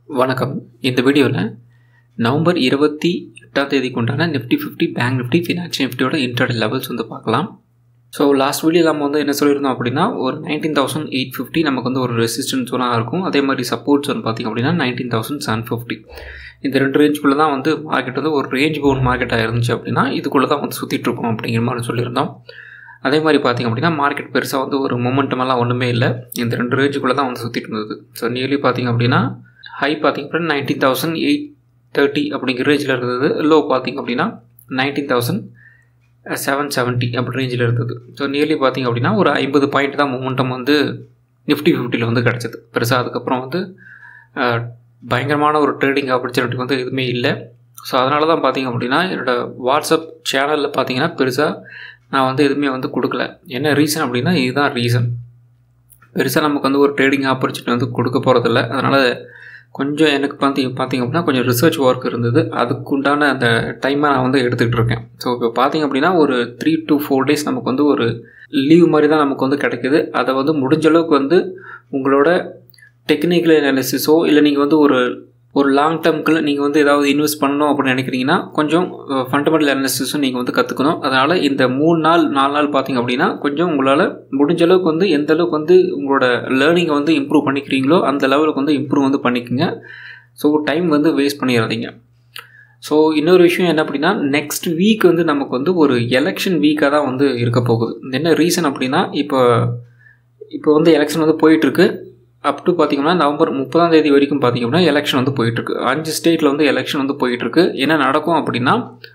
வணக்கம் இந்த வீடியோவில் நவம்பர் இருபத்தி எட்டாம் தேதிக்கு உண்டான Nifty fifty bank Nifty financial நிஃப்டியோட இன்டர்டே லெவல்ஸ் வந்து பார்க்கலாம் ஸோ லாஸ்ட் வீடியோ நம்ம வந்து என்ன சொல்லியிருந்தோம் அப்படின்னா ஒரு நைன்டீன் தௌசண்ட் எயிட் ஃபிஃப்டி நமக்கு வந்து ஒரு ரெசிஸ்டன்ஸ் ஒன்றா இருக்கும் அதே மாதிரி சப்போர்ட்ஸ் வந்து பார்த்திங்க அப்படின்னா நைன்டீன் தௌசண்ட் செவன் ஃபிஃப்டி இந்த ரெண்டு ரேஞ்சுக்குள்ளே தான் வந்து மார்க்கெட் வந்து ஒரு ரேஞ்ச் பவுன் மார்க்கெட்டாக இருந்துச்சு அப்படின்னா இதுக்குள்ளே தான் வந்து சுற்றிட்டு இருக்கோம் அப்படிங்கிற மாதிரி சொல்லியிருந்தோம் அதே மாதிரி பார்த்திங்க அப்படின்னா மார்க்கெட் பெருசாக வந்து ஒரு மொமெண்டமெல்லாம் ஒன்றுமே இல்லை இந்த ரெண்டு ரேஞ்சுக்குள்ளே தான் வந்து சுற்றிட்டு இருந்தது ஸோ நியர்லி பார்த்திங்க அப்படின்னா ஹை பார்த்திங்க அப்படின்னா நைன்டீன் தௌசண்ட் எயிட் தேர்ட்டி அப்படிங்கிற ரேஞ்சில் இருந்தது லோ பார்த்திங்க அப்படின்னா நைன்டீன் தௌசண்ட் செவன் செவன்ட்டி அப்படி ரேஞ்சில் இருந்தது ஸோ நியர்லி பார்த்திங்க அப்படின்னா ஒரு ஐம்பது பாயிண்ட் தான் மூமெண்டம் வந்து நிஃப்டி ஃபிஃப்டியில் வந்து கிடச்சிது பெருசாக அதுக்கப்புறம் வந்து அஹ், பயங்கரமான ஒரு ட்ரேடிங் ஆப்பர்ச்சுனிட்டி வந்து எதுவுமே இல்லை ஸோ அதனால தான் பார்த்திங்க அப்படின்னா என்னோடய வாட்ஸ்அப் சேனலில் பார்த்தீங்கன்னா பெருசாக நான் வந்து எதுவுமே வந்து கொடுக்கல என்ன ரீசன் அப்படின்னா இதுதான் ரீசன் பெருசாக நமக்கு வந்து ஒரு ட்ரேடிங் ஆப்பர்ச்சுனிட்டி வந்து கொடுக்க போகிறதில்ல அதனால் கொஞ்சம் எனக்கு பார்த்தி பார்த்திங்க அப்படின்னா கொஞ்சம் ரிசர்ச் ஒர்க் இருந்தது அதுக்குண்டான அந்த டைமை நான் வந்து எடுத்துகிட்டு இருக்கேன் ஸோ இப்போ பார்த்திங்க அப்படின்னா ஒரு த்ரீ டு ஃபோர் டேஸ் நமக்கு வந்து ஒரு லீவ் மாதிரி தான் நமக்கு வந்து கிடைக்குது அதை வந்து முடிஞ்ச அளவுக்கு வந்து உங்களோட டெக்னிக்கல் அனாலிசிஸோ இல்லை நீங்கள் வந்து ஒரு ஒரு லாங் டேர்முக்கு நீங்கள் வந்து ஏதாவது இன்வெஸ்ட் பண்ணணும் அப்படின்னு நினைக்கிறீங்கன்னா கொஞ்சம் ஃபண்டமெண்டல் அனாலிசிஸும் நீங்கள் வந்து கற்றுக்கணும் அதனால் இந்த மூணு நாள் நாலு நாள் பார்த்தீங்க அப்படின்னா கொஞ்சம் உங்களால் முடிஞ்ச அளவுக்கு வந்து எந்த அளவுக்கு வந்து உங்களோட லேர்னிங்கை வந்து இம்ப்ரூவ் பண்ணிக்கிறீங்களோ அந்த லெவலுக்கு வந்து இம்ப்ரூவ் வந்து பண்ணிக்கோங்க ஸோ டைம் வந்து வேஸ்ட் பண்ணிடாதீங்க ஸோ இன்னொரு விஷயம் என்ன அப்படின்னா நெக்ஸ்ட் வீக் வந்து நமக்கு வந்து ஒரு எலெக்ஷன் வீக்காக தான் வந்து இருக்க போகுது என்ன ரீசன் அப்படின்னா இப்போ இப்போ வந்து எலெக்ஷன் வந்து போயிட்டுருக்கு அப் டு பார்த்தீங்கன்னா நவம்பர் முப்பதாம் தேதி வரைக்கும் பார்த்தீங்கன்னா எலெக்ஷன் வந்து போயிட்டுருக்கு அஞ்சு ஸ்டேட்டில் வந்து எலெக்ஷன் வந்து போயிட்டுருக்கு என்ன நடக்கும் அப்படின்னா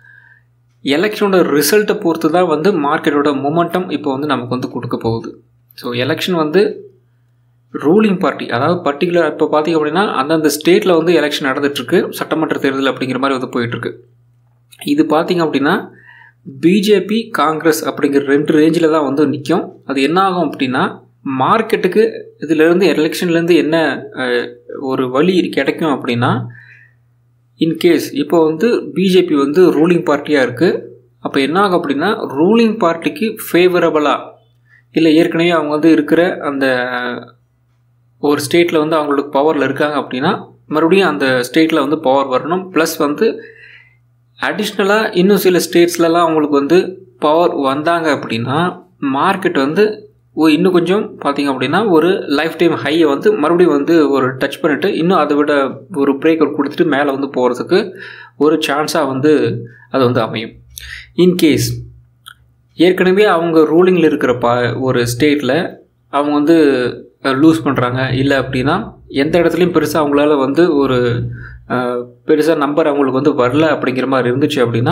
எலெக்ஷனோட ரிசல்ட்டை பொறுத்து தான் வந்து மார்க்கெட்டோட மொமெண்டம் இப்போ வந்து நமக்கு வந்து கொடுக்க போகுது ஸோ எலெக்ஷன் வந்து ரூலிங் பார்ட்டி அதாவது பர்டிகுலர் இப்போ பார்த்தீங்க அப்படின்னா அந்தந்த ஸ்டேட்டில் வந்து எலெக்ஷன் நடந்துட்டுருக்கு சட்டமன்ற தேர்தல் அப்படிங்கிற மாதிரி வந்து போயிட்டுருக்கு இது பார்த்தீங்க அப்படின்னா பிஜேபி காங்கிரஸ் அப்படிங்கிற ரெண்டு ரேஞ்சில் தான் வந்து நிற்கும் அது என்ன ஆகும் அப்படின்னா மார்க்கெட்டுக்கு இதிலேருந்து எலெக்ஷன்லேருந்து என்ன அஹ், ஒரு வழி கிடைக்கும் அப்படின்னா இன்கேஸ் இப்போ வந்து பிஜேபி வந்து ரூலிங் பார்ட்டியாக இருக்குது அப்போ என்ன ஆகும் அப்படின்னா ரூலிங் பார்ட்டிக்கு ஃபேவரபுளாக இல்லை ஏற்கனவே அவங்க வந்து இருக்கிற அந்த ஒரு ஸ்டேட்டில் வந்து அவங்களுக்கு பவரில் இருக்காங்க அப்படின்னா மறுபடியும் அந்த ஸ்டேட்டில் வந்து பவர் வரணும் ப்ளஸ் வந்து அடிஷ்னலாக இன்னும் சில ஸ்டேட்ஸ்லலாம் அவங்களுக்கு வந்து பவர் வந்தாங்க அப்படின்னா மார்க்கெட் வந்து ஒ- இன்னும் கொஞ்சம் பார்த்தீங்க அப்படின்னா ஒரு லைஃப் டைம் ஹையை வந்து மறுபடியும் வந்து ஒரு டச் பண்ணிவிட்டு இன்னும் அதை விட ஒரு பிரேக் அவுட் கொடுத்துட்டு மேலே வந்து போகிறதுக்கு ஒரு சான்ஸாக வந்து அது வந்து அமையும் இன்கேஸ் ஏற்கனவே அவங்க ரூலிங்கில் இருக்கிற பா ஒரு ஸ்டேட்டில் அவங்க வந்து லூஸ் பண்ணுறாங்க இல்லை அப்படின்னா எந்த இடத்துலையும் பெருசாக அவங்களால வந்து ஒரு பெருசாக நம்பர் அவங்களுக்கு வந்து வரல அப்படிங்கிற மாதிரி இருந்துச்சு அப்படின்னா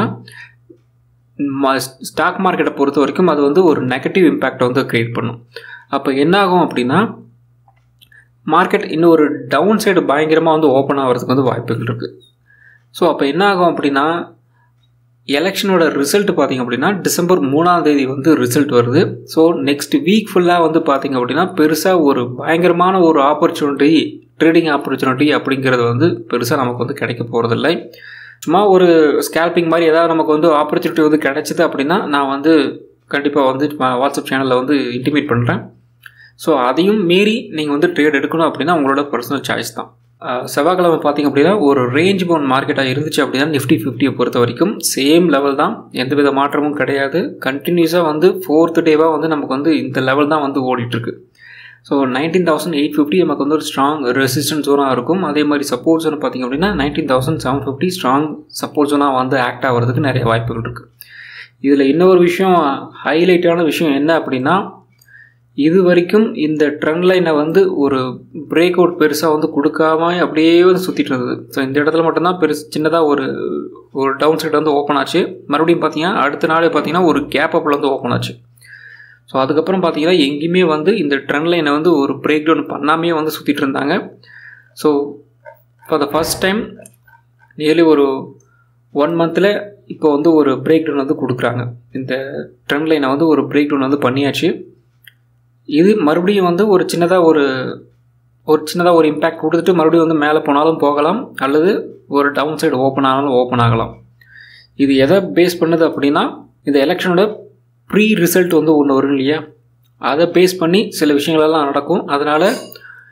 ஸ்டாக் மார்க்கெட்டை பொறுத்த வரைக்கும் அது வந்து ஒரு நெகட்டிவ் இம்பேக்டை வந்து க்ரியேட் பண்ணும் அப்போ என்ன ஆகும் அப்படின்னா மார்க்கெட் இன்னும் ஒரு டவுன் சைடு பயங்கரமாக வந்து ஓப்பன் ஆகிறதுக்கு வந்து வாய்ப்புகள் இருக்குது ஸோ அப்போ என்ன ஆகும் அப்படின்னா எலெக்ஷனோட ரிசல்ட் பார்த்தீங்க அப்படின்னா டிசம்பர் மூணாம் தேதி வந்து ரிசல்ட் வருது ஸோ நெக்ஸ்ட் வீக் ஃபுல்லாக வந்து பார்த்தீங்க அப்படின்னா பெருசாக ஒரு பயங்கரமான ஒரு ஆப்பர்ச்சுனிட்டி ட்ரேடிங் ஆப்பர்ச்சுனிட்டி அப்படிங்கிறது வந்து பெருசாக நமக்கு வந்து கிடைக்க போகிறதில்ல சும்மா ஒரு ஸ்கேல்பிங் மாதிரி ஏதாவது நமக்கு வந்து ஆப்பர்ச்சுனிட்டி வந்து கிடைச்சிது அப்படின்னா நான் வந்து கண்டிப்பாக வந்து ம- வாட்ஸ்அப் சேனலில் வந்து இன்டிமேட் பண்ணுறேன் ஸோ அதையும் மீறி நீங்கள் வந்து ட்ரேட் எடுக்கணும் அப்படின்னா உங்களோட பர்சனல் சாய்ஸ் தான் அஹ் செவ்வாய்க்கிழமை பார்த்தீங்க அப்படின்னா ஒரு ரேஞ்ச் பவுன் மார்க்கெட்டாக இருந்துச்சு அப்படின்னா நிஃப்டி ஃபிஃப்டியை பொறுத்த வரைக்கும் சேம் லெவல் தான் எந்தவித மாற்றமும் கிடையாது கண்டினியூஸாக வந்து ஃபோர்த் டேவாக வந்து நமக்கு வந்து இந்த லெவல் தான் வந்து ஓடிட்டுருக்கு so nineteen thousand eight fifty நமக்கு வந்து ஒரு ஸ்ட்ராங் ரெசிஸ்டன்ஸ் ஜோனாக இருக்கும் அதே மாதிரி சப்போர்ட் ஜோன் பார்த்திங்க அப்படின்னா nineteen thousand seven fifty strong support ஜோனாக வந்து ஆக்ட் ஆகிறதுக்கு நிறைய வாய்ப்புகள் இருக்குது இதில் இன்னொரு விஷயம் ஹைலைட்டான விஷயம் என்ன அப்படின்னா இது வரைக்கும் இந்த ட்ரெண்ட் லைனை வந்து ஒரு பிரேக் அவுட் பெருசாக வந்து கொடுக்காம அப்படியே வந்து சுற்றிட்டு இருந்தது ஸோ இந்த இடத்துல மட்டும்தான் பெருசு சின்னதாக ஒரு ஒரு டவுன் சைடு வந்து ஓப்பன் ஆச்சு மறுபடியும் பார்த்தீங்கன்னா அடுத்த நாளே பார்த்தீங்கன்னா ஒரு கேப் அப்பில் வந்து ஓப்பன் ஆச்சு ஸோ அதுக்கப்புறம் பார்த்தீங்கன்னா எங்கேயுமே வந்து இந்த ட்ரெண்ட் லைனை வந்து ஒரு பிரேக் டவுன் பண்ணாமே வந்து சுற்றிட்டு இருந்தாங்க so for the first time nearly ஒரு ஒன் மந்தில் இப்போ வந்து ஒரு பிரேக் டவுன் வந்து கொடுக்குறாங்க இந்த ட்ரெண்ட் லைனை வந்து ஒரு பிரேக் டவுன் வந்து பண்ணியாச்சு இது மறுபடியும் வந்து ஒரு சின்னதாக ஒரு ஒரு சின்னதாக ஒரு இம்பேக்ட் கொடுத்துட்டு மறுபடியும் வந்து மேலே போனாலும் போகலாம் அல்லது ஒரு டவுன் சைடு ஓப்பன் ஆனாலும் ஓப்பன் ஆகலாம் இது எதை பேஸ் பண்ணுது அப்படின்னா இந்த எலெக்ஷனோட ப்ரீ ரிசல்ட் வந்து ஒன்று வரும் இல்லையா அதை பேஸ் பண்ணி சில விஷயங்களெல்லாம் நடக்கும் அதனால்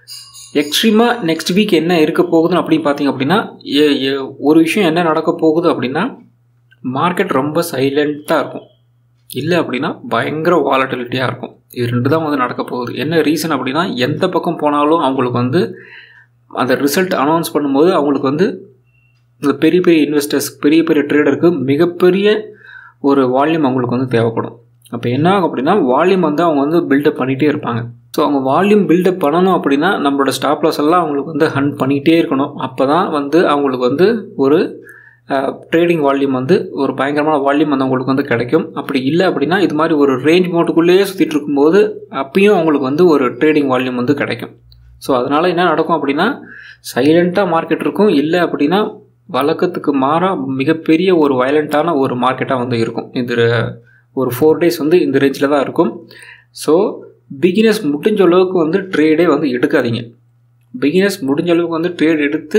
எக்ஸ்ட்ரீமாக நெக்ஸ்ட் வீக் என்ன இருக்க போகுதுன்னு அப்படின்னு பார்த்தீங்க அப்படின்னா ஒரு விஷயம் என்ன நடக்க போகுது அப்படின்னா மார்க்கெட் ரொம்ப சைலண்ட்டாக இருக்கும் இல்லை அப்படின்னா பயங்கர வாலட்டிலிட்டியாக இருக்கும் இது ரெண்டு தான் வந்து நடக்க போகுது என்ன ரீசன் அப்படின்னா எந்த பக்கம் போனாலும் அவங்களுக்கு வந்து அந்த ரிசல்ட் அனௌன்ஸ் பண்ணும்போது அவங்களுக்கு வந்து இந்த பெரிய பெரிய இன்வெஸ்டர்ஸ் பெரிய பெரிய ட்ரேடருக்கு மிகப்பெரிய ஒரு வால்யூம் அவங்களுக்கு வந்து தேவைப்படும் அப்போ என்ன ஆகும் அப்படின்னா வால்யூம் வந்து அவங்க வந்து பில்டப் பண்ணிகிட்டே இருப்பாங்க ஸோ அவங்க வால்யூம் பில்டப் பண்ணணும் அப்படின்னா நம்மளோட ஸ்டாப் லாஸ் எல்லாம் அவங்களுக்கு வந்து ஹண்ட் பண்ணிகிட்டே இருக்கணும் அப்போ தான் வந்து அவங்களுக்கு வந்து ஒரு ட்ரேடிங் வால்யூம் வந்து ஒரு பயங்கரமான வால்யூம் வந்து அவங்களுக்கு வந்து கிடைக்கும் அப்படி இல்லை அப்படின்னா இது மாதிரி ஒரு ரேஞ்ச் மோட்டுக்குள்ளேயே சுற்றிட்டு இருக்கும்போது அப்பயும் அவங்களுக்கு வந்து ஒரு ட்ரேடிங் வால்யூம் வந்து கிடைக்கும் ஸோ அதனால் என்ன நடக்கும் அப்படின்னா சைலண்ட்டாக மார்க்கெட் இருக்கும் இல்லை அப்படின்னா வழக்கத்துக்கு மாறாக மிகப்பெரிய ஒரு வயலண்ட்டான ஒரு மார்க்கெட்டாக வந்து இருக்கும் இது ஒரு ஃபோர் டேஸ் வந்து இந்த ரேஞ்சில் தான் இருக்கும் ஸோ பிகினர்ஸ் முடிஞ்ச அளவுக்கு வந்து ட்ரேடே வந்து எடுக்காதீங்க பிகினர்ஸ் முடிஞ்ச அளவுக்கு வந்து ட்ரேட் எடுத்து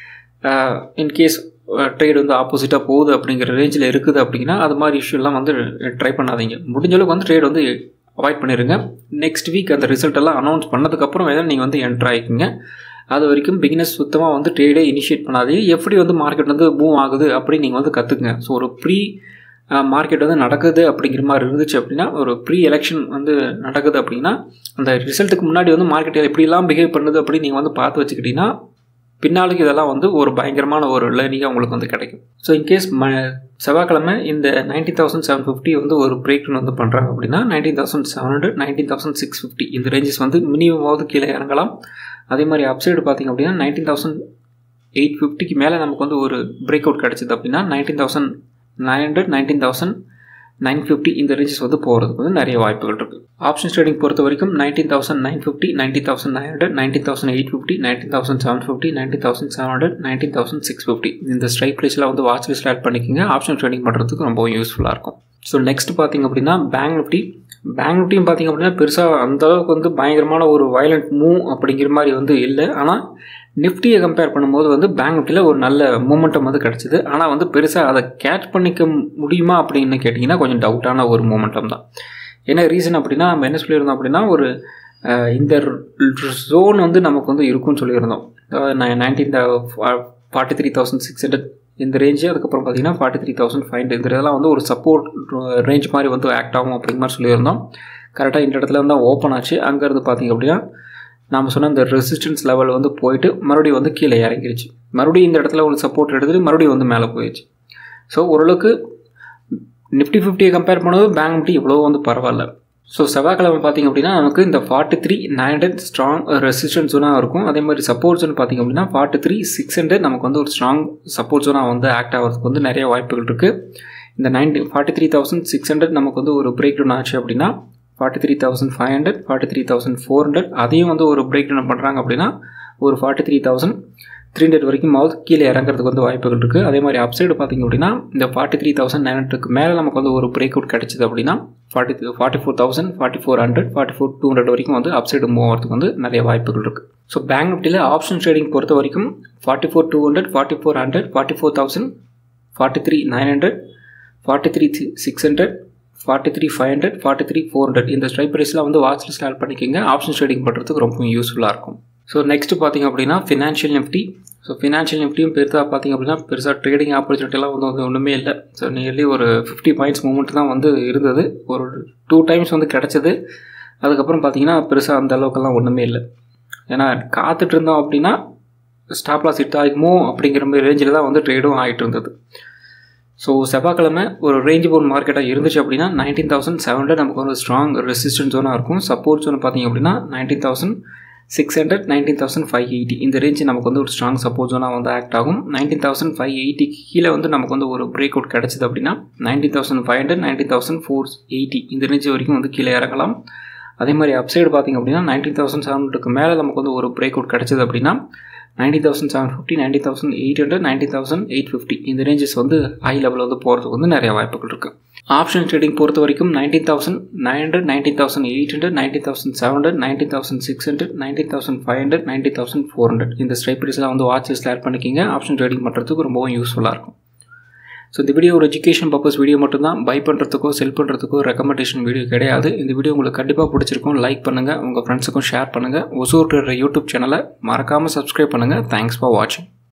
இன்கேஸ் ட்ரேட் வந்து ஆப்போசிட்டாக போகுது அப்படிங்கிற ரேஞ்சில் இருக்குது அப்படின்னா அது மாதிரி இஷ்யூலாம் வந்து ட்ரை பண்ணாதீங்க முடிஞ்ச அளவுக்கு வந்து ட்ரேட் வந்து அவாய்ட் பண்ணிடுங்க நெக்ஸ்ட் வீக் அந்த ரிசல்ட் எல்லாம் அனௌன்ஸ் பண்ணதுக்கப்புறம் வேணால் நீங்கள் வந்து என்ட்ரு ஆகிக்குங்க அது வரைக்கும் பிகினர்ஸ் சுத்தமாக வந்து ட்ரேடே இனிஷியேட் பண்ணாதீங்க எப்படி வந்து மார்க்கெட் வந்து மூவ் ஆகுது அப்படின்னு நீங்கள் வந்து கற்றுக்குங்க ஸோ ஒரு ப்ரீ மார்க்கெட் வந்து நடக்குது அப்படிங்கிற மாதிரி இருந்துச்சு அப்படின்னா ஒரு ப்ரீ எலெக்ஷன் வந்து நடக்குது அப்படின்னா அந்த ரிசல்ட்டுக்கு முன்னாடி வந்து மார்க்கெட் எப்படிலாம் பிஹேவ் பண்ணுது அப்படின்னு நீங்கள் வந்து பார்த்து வச்சுக்கிட்டிங்கன்னா பின்னாலுக்கு இதெல்லாம் வந்து ஒரு பயங்கரமான ஒரு லேர்னிங்காக உங்களுக்கு வந்து கிடைக்கும் ஸோ இன்கேஸ் ம செவ்வாய்க்கிழமை இந்த நைன்டீன் தௌசண்ட் செவன் ஃபிஃப்டி வந்து ஒரு பிரேக் வந்து பண்ணுறாங்க அப்படின்னா nineteen thousand seven hundred nineteen thousand six fifty இந்த ரேஞ்சஸ் வந்து மினிமமாவது கீழே இறங்கலாம் அதே மாதிரி அப்சைடு பார்த்திங்க அப்படின்னா நைன்டீன் தௌசண்ட் எயிட் ஃபிஃப்டிக்கு மேலே நமக்கு வந்து ஒரு பிரேக் அவுட் கிடச்சிது அப்படின்னா nineteen thousand nine hundred nineteen thousand nine fifty இந்த ரேஞ்சஸ் வந்து போகிறதுக்கு வந்து நிறைய வாய்ப்புகள் இருக்குது ஆப்ஷன் ட்ரேடிங் பொறுத்த வரைக்கும் nineteen thousand nine fifty nineteen thousand nine hundred nineteen thousand eight fifty nineteen thousand seven fifty nineteen thousand seven hundred nineteen thousand six fifty இந்த ஸ்ட்ரைக் ப்ரைஸில் வந்து வாட்ச் லிஸ்ட் ஆட் பண்ணிக்கோங்க ஆப்ஷன் ட்ரேடிங் பண்ணுறதுக்கு ரொம்ப யூஸ்ஃபுல்லாக இருக்கும் ஸோ நெக்ஸ்ட் பார்த்திங்க அப்படின்னா பேங்க் நிஃப்டி பேங்க் நிஃப்டியும் பார்த்திங்க அப்படின்னா பெருசாக அந்தளவுக்கு வந்து பயங்கரமான ஒரு வயலண்ட் மூவ் அப்படிங்கிற மாதிரி வந்து இல்லை ஆனால் நிஃப்டியை கம்பேர் பண்ணும்போது வந்து பேங்க் நிஃப்டியில் ஒரு நல்ல மூமெண்டம் வந்து கிடச்சிது ஆனால் வந்து பெருசாக அதை கேட்ச் பண்ணிக்க முடியுமா அப்படின்னு கேட்டிங்கன்னா கொஞ்சம் டவுட்டான ஒரு மூமெண்டம் தான் என்ன ரீசன் அப்படின்னா நம்ம என்ன சொல்லியிருந்தோம் அப்படின்னா ஒரு இந்த ஜோன் வந்து நமக்கு வந்து இருக்கும்னு சொல்லியிருந்தோம் nineteen forty three thousand six hundred இந்த ரேஞ்சு அதுக்கப்புறம் பார்த்தீங்கன்னா forty three thousand five hundred இந்த இதெல்லாம் வந்து ஒரு சப்போர்ட் ரேஞ்ச் மாதிரி வந்து ஆக்ட் ஆகும் அப்படிங்கிற மாதிரி சொல்லியிருந்தோம் கரெக்டாக இந்த இடத்துல வந்து ஓப்பன் ஆச்சு அங்கேருந்து பார்த்திங்க அப்படின்னா நாம் சொன்ன இந்த ரெசிஸ்டன்ஸ் லெவல் வந்து போயிட்டு மறுபடியும் வந்து கீழே இறங்கிருச்சு மறுபடியும் இந்த இடத்துல ஒரு சப்போர்ட் எடுத்துகிட்டு மறுபடியும் வந்து மேலே போயிடுச்சு ஸோ ஓரளவுக்கு நிஃப்டி ஃபிஃப்டியை கம்பேர் பண்ணும்போது பேங்க் நிஃப்டி இவ்வளோ வந்து பரவாயில்ல ஸோ செவ்வாய்க்கிழமை பார்த்திங்க அப்படின்னா நமக்கு இந்த forty three nine hundred strong resistance ஜோனாக இருக்கும் அதே மாதிரி சப்போர்ட் ஜோன் பார்த்திங்க அப்படின்னா ஃபார்ட்டி த்ரீ சிக்ஸ் ஹண்ட்ரட் நமக்கு வந்து ஒரு ஸ்ட்ராங் சப்போர்ட் ஜோனாக வந்து ஆக்ட் ஆகிறதுக்கு வந்து நிறைய வாய்ப்புகள் இருக்குது இந்த ninety forty three thousand six hundred நமக்கு வந்து ஒரு பிரேக் டவுன் ஆச்சு அப்படின்னா forty three thousand five hundred forty three thousand four hundred அதையும் வந்து ஒரு பிரேக் டவுன் பண்ணுறாங்க அப்படின்னா ஒரு forty three thousand three hundred வரைக்கும் மாவது கீழே இறங்குறதுக்கு வந்து வாய்ப்புகள் இருக்குது அதே மாதிரி அப்சைடு பார்த்திங்க அப்படின்னா இந்த ஃபார்ட்டி த்ரீ தௌசண்ட் நைன் ஹண்ட்ரட்க்கு மேலே நமக்கு வந்து ஒரு பிரேக் அவுட் கிடச்சிது அப்படின்னா forty forty four thousand forty four hundred forty four two hundred வரைக்கும் வந்து அப்சைடு மூவ் ஆகிறதுக்கு வந்து நிறைய வாய்ப்புகள் இருக்குது ஸோ பேங்க் நிஃப்டியில் ஆப்ஷன் ட்ரேடிங் பொறுத்த வரைக்கும் forty four two hundred forty four hundred forty four thousand forty three nine hundred forty three six hundred forty three five hundred forty three four hundred இந்த strike ப்ரைஸில் வந்து watch list add பண்ணிக்கோங்க option trading பண்ணுறதுக்கு ரொம்ப யூஸ்ஃபுல்லாக இருக்கும் so next பார்த்திங்க அப்படின்னா ஃபினான்ஷியல் நிஃப்டி ஸோ ஃபினான்ஷியல் நிஃப்டியும் பெருசாக பார்த்திங்க அப்படின்னா பெருசாக ட்ரேடிங் ஆப்பர்ச்சுனிட்டிலாம் வந்து வந்து ஒன்றுமே இல்லை ஸோ நியர்லி ஒரு ஃபிஃப்டி பாயிண்ட்ஸ் மூமெண்ட் தான் வந்து இருந்தது ஒரு டூ டைம்ஸ் வந்து கிடச்சிது அதுக்கப்புறம் பார்த்திங்கன்னா பெருசாக அந்த அளவுக்கெல்லாம் ஒன்றுமே இல்லை ஏன்னா காத்துட்டு இருந்தோம் அப்படின்னா ஸ்டாப் லாஸ் ஹிட் ஆகுமோ அப்படிங்கிற மாதிரி ரேஞ்சில் தான் வந்து ட்ரேடும் ஆகிட்டு இருந்தது ஸோ செவ்வாய்க்கிழமை ஒரு ரேஞ்ச் போன் மார்க்கெட்டாக இருந்துச்சு அப்படின்னா நைன்டீன் தௌசண்ட் செவன் ஹண்ட்ரட் நமக்கு ஒரு ஸ்ட்ராங் ரெசிஸ்டன்ஸ் ஜோனாக இருக்கும் சப்போர்ட் ஜோன் பார்த்திங்க அப்படின்னா nineteen thousand six hundred nineteen thousand five eighty இந்த ரேஞ்சு நமக்கு வந்து ஒரு ஸ்ட்ராங் சப்போர்ட் ஜோனாக வந்து ஆக்ட் ஆகும் நைன்டீன் தௌசண்ட் ஃபைவ் எயிட்டிக்கு கீழே வந்து நமக்கு வந்து ஒரு பிரேக் அவுட் கிடச்சிது அப்படின்னா nineteen thousand five hundred nineteen thousand four eighty இந்த ரேஞ்சு வரைக்கும் வந்து கீழே இறங்கலாம் அதே மாதிரி அப்சைடு பார்த்திங்க அப்படின்னா நைன்டீன் தௌசண்ட் செவன் ஹண்ட்ரட்க்கு மேலே நமக்கு வந்து ஒரு பிரேக் அவுட் கிடச்சிது அப்படின்னா ninety thousand seven fifty ninety thousand eight hundred ninety thousand eight fifty இந்த ரேஞ்சஸ் வந்து ஹை லெவலில் வந்து போகிறதுக்கு வந்து நிறைய வாய்ப்புகள் இருக்குது ஆப்ஷன் ட்ரேடிங் பொறுத்த வரைக்கும் nineteen thousand nine hundred nineteen thousand eight hundred nineteen thousand seven hundred nineteen thousand six hundred nineteen thousand five hundred nineteen thousand four hundred இந்த ஸ்ட்ரைப் ப்ரைஸ்லாம் வந்து வாட்ச் லிஸ்ட் ஆட் பண்ணிக்கிங்க ஆப்ஷன் ட்ரேடிங் பண்ணுறதுக்கு ரொம்பவும் யூஸ்ஃபுல்லாக இருக்கும் ஸோ இந்த video ஒரு எஜுகேஷன் பர்பஸ் வீடியோ மட்டும்தான் பை பண்ணுறதுக்கோ செல் பண்ணுறதுக்கோ ரெக்கமெண்டேஷன் வீடியோ கிடையாது இந்த வீடியோ உங்களுக்கு கண்டிப்பாக பிடிச்சிருக்கும் லைக் பண்ணுங்கள் உங்கள் ஃப்ரெண்ட்ஸுக்கும் ஷேர் பண்ணுங்கள் ஒசூர் யூடியூப் சேனலை மறக்காமல் சப்ஸ்கிரைப் பண்ணுங்கள் தேங்க்ஸ் ஃபார் வாட்சிங்